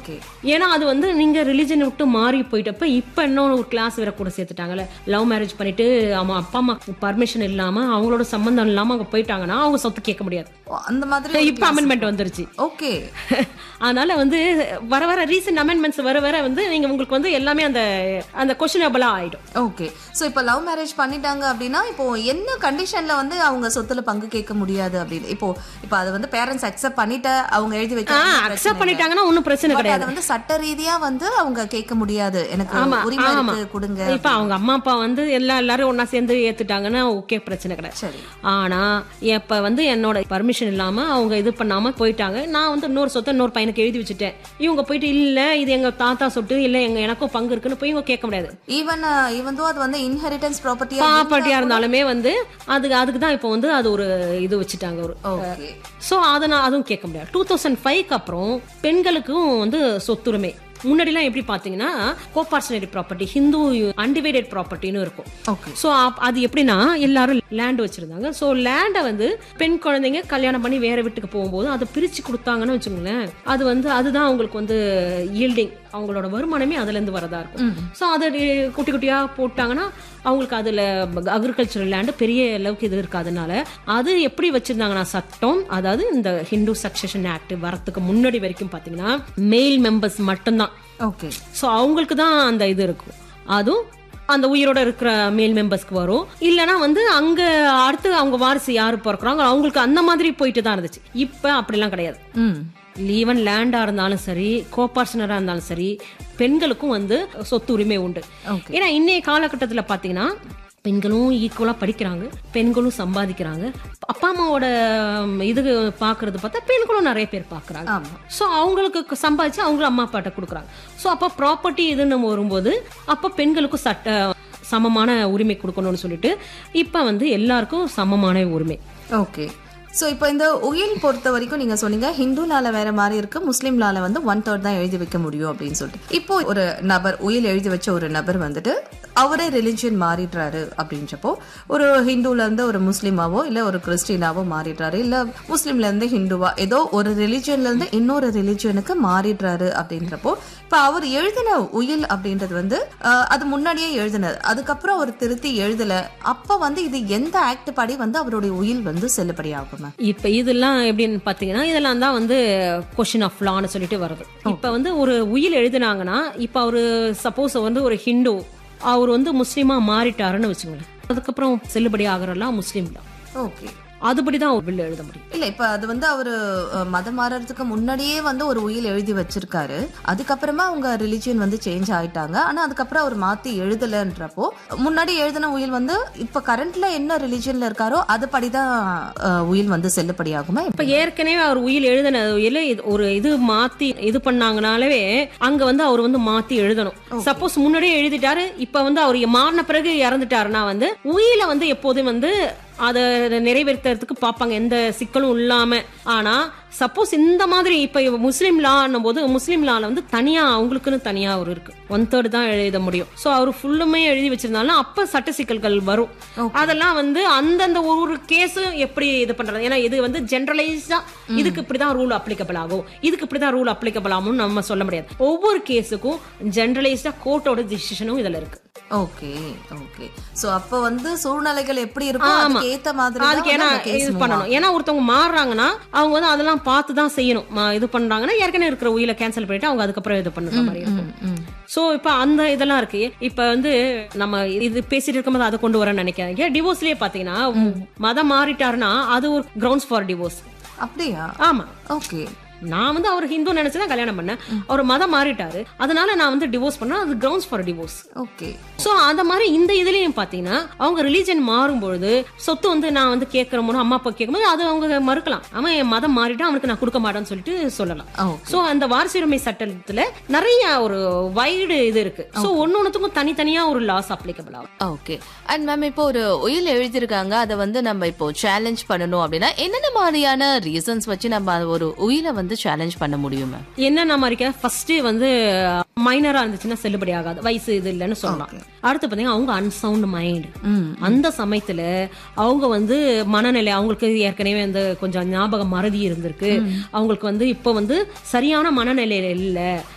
Okay ஏன்னா அது வந்து நீங்க ரிலிஜன் விட்டு மாறி போயிட்டப்ப இப்ப இன்னொரு ஒரு கிளாஸ் வேற கூட சேர்த்துட்டாங்கல்ல லவ் மேரேஜ் பண்ணிட்டு அவன் அப்பா அம்மா பர்மிஷன் இல்லாம அவங்களோட சம்பந்தம் இல்லாம அவங்க போயிட்டாங்கன்னா அவங்க சொத்து கேட்க முடியாது அந்த மாதிரி இப்ப அமெண்ட்மெண்ட் வந்துருச்சு ஓகே அதனால வந்து வர வர ரீசெண்ட் அமெண்ட்மெண்ட்ஸ் வர வர வந்து நீங்க உங்களுக்கு வந்து எல்லாமே அந்த அந்த கொஸ்டினபிளா ஆயிடும் ஓகே சோ இப்போ லவ் மேரேஜ் பண்ணிட்டாங்க அப்படின்னா இப்போ என்ன கண்டிஷன்ல வந்து அவங்க சொத்துல பங்கு கேட்க முடியாது அப்படின்னு இப்போ இப்போ அதை வந்து பேரண்ட்ஸ் அக்செப்ட் பண்ணிட்டு அவங்க எழுதி வைக்க அக்செப்ட் பண்ணிட்டாங்கன்னா ஒன்றும் பிரச்சனை பட் கிடையாது அதை வந்து சட்ட ரீதியா வந்து அவங்க கேட்க முடியாது எனக்கு ஆமா, உரிமை ஆமா. இருக்கு கொடுங்க இப்ப அவங்க அம்மா அப்பா வந்து எல்லா எல்லாரும் ஒண்ணா சேர்ந்து ஏத்துட்டாங்கன்னா ஓகே பிரச்சனை கிடையாது சரி ஆனா இப்ப வந்து என்னோட பர்மிஷன் இல்லாம அவங்க இது பண்ணாம போயிட்டாங்க நான் வந்து இன்னொரு சொத்தை இன்னொரு பையனுக்கு எழுதி வச்சுட்டேன் இவங்க போயிட்டு இல்ல இது எங்க தாத்தா சொத்து இல்ல எங்க எனக்கும் பங்கு இருக்குன்னு போய் இவங்க கேட்க முடியாது ஈவன் ஈவன் தோ அது வந்து இன்ஹெரிட்டன்ஸ் ப்ராப்பர்ட்டியா ப்ராப்பர்ட்டியா இருந்தாலுமே வந்து அதுக்கு அதுக்கு தான் இப்போ வந்து அது ஒரு இது வச்சுட்டாங்க ஒரு ஓகே ஸோ அதை நான் அதுவும் கேட்க முடியாது டூ தௌசண்ட் ஃபைவ்க்கு அப்புறம் பெண்களுக்கும் வந்து சொத்துரிமை முன்னாடிலாம் எப்படி பார்த்தீங்கன்னா கோபார்சனரி ப்ராப்பர்ட்டி ஹிந்து அன்டிவைடட் ப்ராப்பர்ட்டின்னு இருக்கும் ஓகே ஸோ அது எப்படின்னா எல்லாரும் லேண்ட் வச்சிருந்தாங்க ஸோ லேண்டை வந்து பெண் குழந்தைங்க கல்யாணம் பண்ணி வேற வீட்டுக்கு போகும்போது அதை பிரிச்சு கொடுத்தாங்கன்னு வச்சுக்கோங்களேன் அது வந்து அதுதான் அவங்களுக்கு வந்து ஈல்டிங் அவங்களோட வருமானமே அதுல இருந்து வரதா இருக்கும் ஸோ அதை குட்டி குட்டியா போட்டாங்கன்னா அவங்களுக்கு அதுல அக்ரிகல்ச்சரல் லேண்டு பெரிய அளவுக்கு இது இருக்காதனால அது எப்படி வச்சிருந்தாங்கன்னா சட்டம் அதாவது இந்த ஹிந்து சக்சஷன் ஆக்ட் வரத்துக்கு முன்னாடி வரைக்கும் பாத்தீங்கன்னா மெயில் மெம்பர்ஸ் மட்டும்தான் ஓகே ஸோ அவங்களுக்கு தான் அந்த இது இருக்கும் அதுவும் அந்த உயிரோட இருக்கிற மேல் மெம்பர்ஸ்க்கு வரும் இல்லனா வந்து அங்க அடுத்து அவங்க வாரிசு யாரு பிறக்குறாங்க அவங்களுக்கு அந்த மாதிரி போயிட்டு தான் இருந்துச்சு இப்ப அப்படிலாம் கிடையாது ம் ஈவன் லேண்டா இருந்தாலும் சரி கோபார்சனரா இருந்தாலும் சரி பெண்களுக்கும் வந்து சொத்து உரிமை உண்டு Okay. ஏன்னா இன்னைய காலகட்டத்துல பாத்தீங்கன்னா பெண்களும் ஈக்குவலா படிக்கிறாங்க பெண்களும் சம்பாதிக்கிறாங்க அப்பா அம்மாவோட ம், இது பாக்குறது பார்த்தா பெண்களும் நிறைய பேர் பாக்குறாங்க ஆமா ஸோ அவங்களுக்கு சம்பாதிச்சு அவங்களும் அம்மா அப்பாட்ட கொடுக்குறாங்க ஸோ அப்போ ப்ராப்பர்ட்டி இதுன்னு வரும்போது அப்போ பெண்களுக்கும் சட்ட சமமான உரிமை கொடுக்கணும்னு சொல்லிட்டு இப்போ வந்து எல்லாருக்கும் சமமான உரிமை ஓகே சோ இப்போ இந்த உயில் பொறுத்த வரைக்கும் நீங்க சொன்னீங்க ஹிந்து லால வேற மாதிரி இருக்கு முஸ்லீம் லால வந்து ஒன் தேர்ட் தான் எழுதி வைக்க முடியும் அப்படின்னு சொல்லிட்டு இப்போ ஒரு நபர் உயில் எழுதி வச்ச ஒரு நபர் வந்துட்டு அவரே ரிலிஜியன் மாறிடுறாரு அப்படின்றப்போ ஒரு ஹிந்துல இருந்து ஒரு முஸ்லீமாவோ இல்ல ஒரு கிறிஸ்டினாவோ மாறிடுறாரு இல்ல முஸ்லீம்ல இருந்து ஹிந்துவா ஏதோ ஒரு ரிலிஜியன்ல இருந்து இன்னொரு ரிலிஜியனுக்கு மாறிடுறாரு அப்படின்றப்போ இப்ப அவர் எழுதின உயில் அப்படின்றது வந்து அஹ், அது முன்னாடியே எழுதினது அதுக்கப்புறம் அவர் திருத்தி எழுதல அப்ப வந்து இது எந்த ஆக்ட் படி வந்து அவருடைய உயில் வந்து செல்லுபடி ஆகும் மேம் இப்போ இதெல்லாம் எப்படின்னு பார்த்தீங்கன்னா இதெல்லாம் தான் வந்து கொஷின் ஆஃப் லான்னு சொல்லிட்டு வருது இப்போ வந்து ஒரு உயில் எழுதுனாங்கன்னா இப்போ அவரு சப்போஸ் வந்து ஒரு ஹிந்து அவர் வந்து முஸ்லீமா மாறிட்டாருன்னு வச்சுக்கோங்களேன் அதுக்கப்புறம் செல்லுபடி ஆகிறலாம் முஸ்லீம் தான் ஓகே அதுபடி தான் ஒரு பில் எழுத முடியும் இல்ல இப்ப அது வந்து அவரு அஹ், மதம் மாறறதுக்கு முன்னாடியே வந்து ஒரு உயில் எழுதி வச்சிருக்காரு அதுக்கப்புறமா அவங்க ரிலிஜியன் வந்து சேஞ்ச் ஆயிட்டாங்க ஆனா அதுக்கப்புறம் அவர் மாத்தி எழுதலன்றப்போ முன்னாடி எழுதின உயில் வந்து இப்ப கரண்ட்ல என்ன ரிலிஜியன்ல இருக்காரோ அது படிதான் அஹ், உயில் வந்து செல்லுபடி ஆகுமா இப்ப ஏற்கனவே அவர் உயில் எழுதின உயில இது- ஒரு இது மாத்தி இது பண்ணாங்கனாலே அங்க வந்து அவர் வந்து மாத்தி எழுதணும் சப்போஸ் முன்னாடியே எழுதிட்டாரு இப்ப வந்து அவர் மாறின பிறகு இறந்துட்டாருன்னா வந்து உயில வந்து எப்போதும் வந்து அதை நிறைவேற்றுறதுக்கு பார்ப்பாங்க எந்த சிக்கலும் இல்லாம ஆனா சப்போஸ் இந்த மாதிரி இப்ப இவ முஸ்லீம் லான்னும் போது முஸ்லீம் லால வந்து தனியா அவங்களுக்குன்னு தனியா ஒரு இருக்கு ஒன் தேர்ட் தான் எழுத முடியும் சோ அவர் ஃபுல்லுமே எழுதி வச்சிருந்தாலும் அப்ப சட்ட சிக்கல்கள் வரும் அதெல்லாம் வந்து அந்தந்த ஒரு கேஸும் எப்படி இது பண்றது ஏன்னா இது வந்து ஜென்ரலைஸ்டா இதுக்கு இப்படிதான் ரூல் அப்ளிகபிள் ஆகும் இதுக்கு இப்படிதான் ரூல் அப்ளிகபிள் ஆகும்னு நம்ம சொல்ல முடியாது ஒவ்வொரு கேஸுக்கும் ஜென்ரலைஸ்டா கோர்ட்டோட டிசிஷனும் இதுல இருக்கு ஓகே ஓகே சோ அப்ப வந்து சூழ்நிலைகள் எப்படி இருக்கும் ஆமா. அதுக்கு ஏத்த மாதிரி தான் அதுக்கு வந்து ஏன்னா அந்த case இது move பண்ணணும் ஏன்னா ஒருத்தவங்க மாறுறாங்கன்னா அவங்க வந்து அதெல்லாம் பார்த்து தான் செய்யணும் மா- இது பண்றாங்கன்னா ஏற்கனவே இருக்கிற உயில கேன்சல் பண்ணிட்டு அவங்க அதுக்கப்புறம் இது பண்ணுற மாதிரி இருக்கும் ஆகும். ம். சோ இப்ப அந்த இதெல்லாம் இருக்கு இப்ப வந்து நம்ம இது பேசிட்டு இருக்கும்போது அதை கொண்டு வரேன்னு நினைக்காதீங்க டிவோர்ஸ்லயே பாத்தீங்கன்னா மதம் மாறிட்டாருன்னா அது ஒரு கிரவுண்ட்ஸ் ஃபார் டிவோர்ஸ் அப்படியா ஆமா ஓகே நான் வந்து அவர் ஹிந்து நினைச்சுதான் கல்யாணம் பண்ணேன் அவர் மதம் மாறிட்டாரு அதனால நான் வந்து டிவோர்ஸ் பண்ணேன் அது grounds for divorce okay so அந்த மாதிரி இந்த இதுலயும் பாத்தீங்கன்னா அவங்க ரிலீஜன் மாறும்பொழுது சொத்து வந்து நான் வந்து கேட்கிற போது அம்மா அப்பா கேட்கும்போது அது அவங்க மறுக்கலாம் அவன் என் மதம் மாறிட்டா அவனுக்கு நான் கொடுக்க மாட்டேன்னு சொல்லிட்டு சொல்லலாம் ஓகே சோ அந்த வாரிசுரிமை சட்டத்துல நிறைய ஒரு வைடு இது இருக்கு சோ ஒன்னொன்னுத்துக்கும் தனித்தனியா ஒரு லாஸ் அப்ளிகபிள் ஆகும் ஓகே அண்ட் மேம் இப்போ ஒரு உயில் எழுதியிருக்காங்க அதை வந்து நம்ம இப்போ சேலஞ்ச் பண்ணணும் அப்படின்னா என்னென்ன மாதிரியான ரீசன்ஸ் வச்சு நம்ம அது ஒரு உயிலை வந்து சேலஞ்ச் பண்ண முடியும் மேம் என்னென்ன மாதிரி ஃபர்ஸ்ட் வந்து மைனரா இருந்துச்சுன்னா செல்லுபடி ஆகாது வயசு இது இல்லைன்னு சொல்லலாம் அடுத்து பாத்தீங்கன்னா அவங்க அன்சவுண்ட் மைண்ட் அந்த சமயத்துல அவங்க வந்து மனநிலை அவங்களுக்கு ஏற்கனவே வந்து கொஞ்சம் ஞாபகம் மறதி இருந்திருக்கு அவங்களுக்கு வந்து இப்ப வந்து சரியான மனநிலையில இல்ல